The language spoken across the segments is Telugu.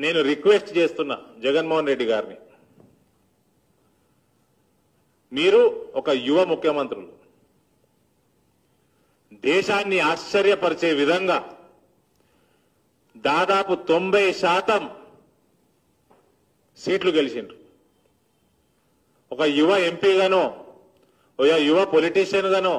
నేను రిక్వెస్ట్ చేస్తున్నా జగన్మోహన్ రెడ్డి గారిని మీరు ఒక యువ ముఖ్యమంత్రులు దేశాన్ని ఆశ్చర్యపరిచే విధంగా దాదాపు తొంభై శాతం సీట్లు గెలిచిండ్రు ఒక యువ ఎంపీగానో ఒక యువ పొలిటీషియన్ గానో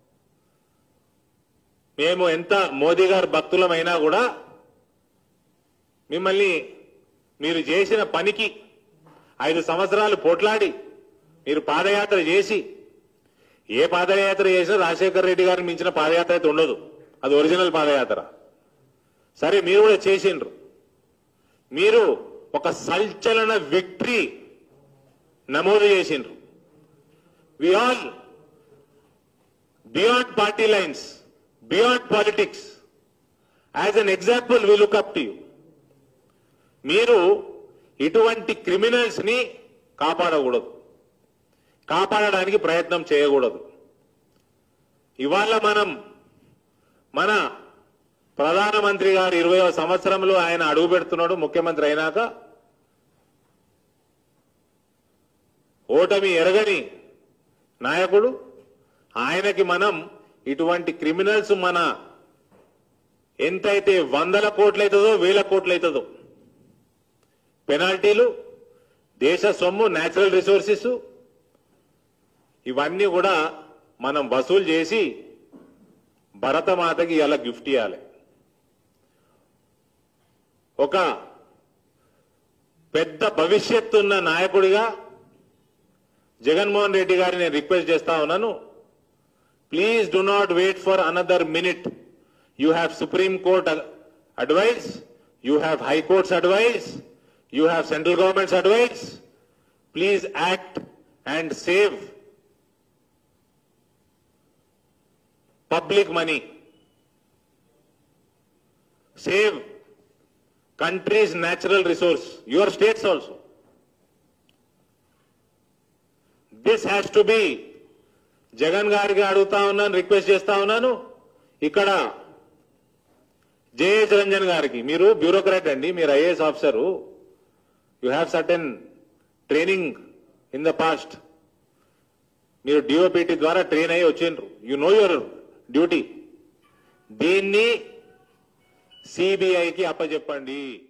మేము ఎంత మోదీ గారి భక్తులమైనా కూడా మిమ్మల్ని మీరు చేసిన పనికి ఐదు సంవత్సరాలు పోట్లాడి మీరు పాదయాత్ర చేసి ఏ పాదయాత్ర చేసినా రాజశేఖర రెడ్డి గారిని మించిన పాదయాత్ర అయితే ఉండదు అది ఒరిజినల్ పాదయాత్ర సరే మీరు కూడా చేసిండ్రు మీరు ఒక సంచలన విక్టరీ నమోదు చేసిండ్రు we all beyond party lines beyond politics as an example we look up to you మీరు ఇటువంటి క్రిమినల్స్ ని కాపాడకూడదు కాపాడడానికి ప్రయత్నం చేయకూడదు ఇవాళ మనం మన ప్రధానమంత్రి గారు ఇరవై సంవత్సరంలో ఆయన అడుగు పెడుతున్నాడు ముఖ్యమంత్రి అయినాక ఓటమి ఎరగని నాయకుడు ఆయనకి మనం ఇటువంటి క్రిమినల్స్ మన ఎంతైతే వందల కోట్లయితుందో వేల కోట్లయితుందో పెనాల్టీలు దేశ సొమ్ము నేచురల్ రిసోర్సెస్ ఇవన్నీ కూడా మనం వసూలు చేసి భరతమాతకి ఇలా గిఫ్ట్ ఇవ్వాలి ఒక పెద్ద భవిష్యత్తు ఉన్న నాయకుడిగా జగన్మోహన్ రెడ్డి గారిని నేను రిక్వెస్ట్ చేస్తా ఉన్నాను please do not wait for another minute you have supreme court advice you have high courts advice you have central governments advice please act and save public money save country's natural resource, your states also. This has to be Jagan గారికి అడుగుతా ఉన్నాను రిక్వెస్ట్ చేస్తా ఉన్నాను ఇక్కడ జేఎస్ రంజన్ గారికి మీరు బ్యూరోక్రాట్ అండి మీరు IAS officer you have certain training in the past మీరు డిఓపిటి ద్వారా ట్రైన్ అయ్యి వచ్చిండ్రు యు నో యువర్ డ్యూటీ దీన్ని సిబిఐకి అప్పచెప్పండి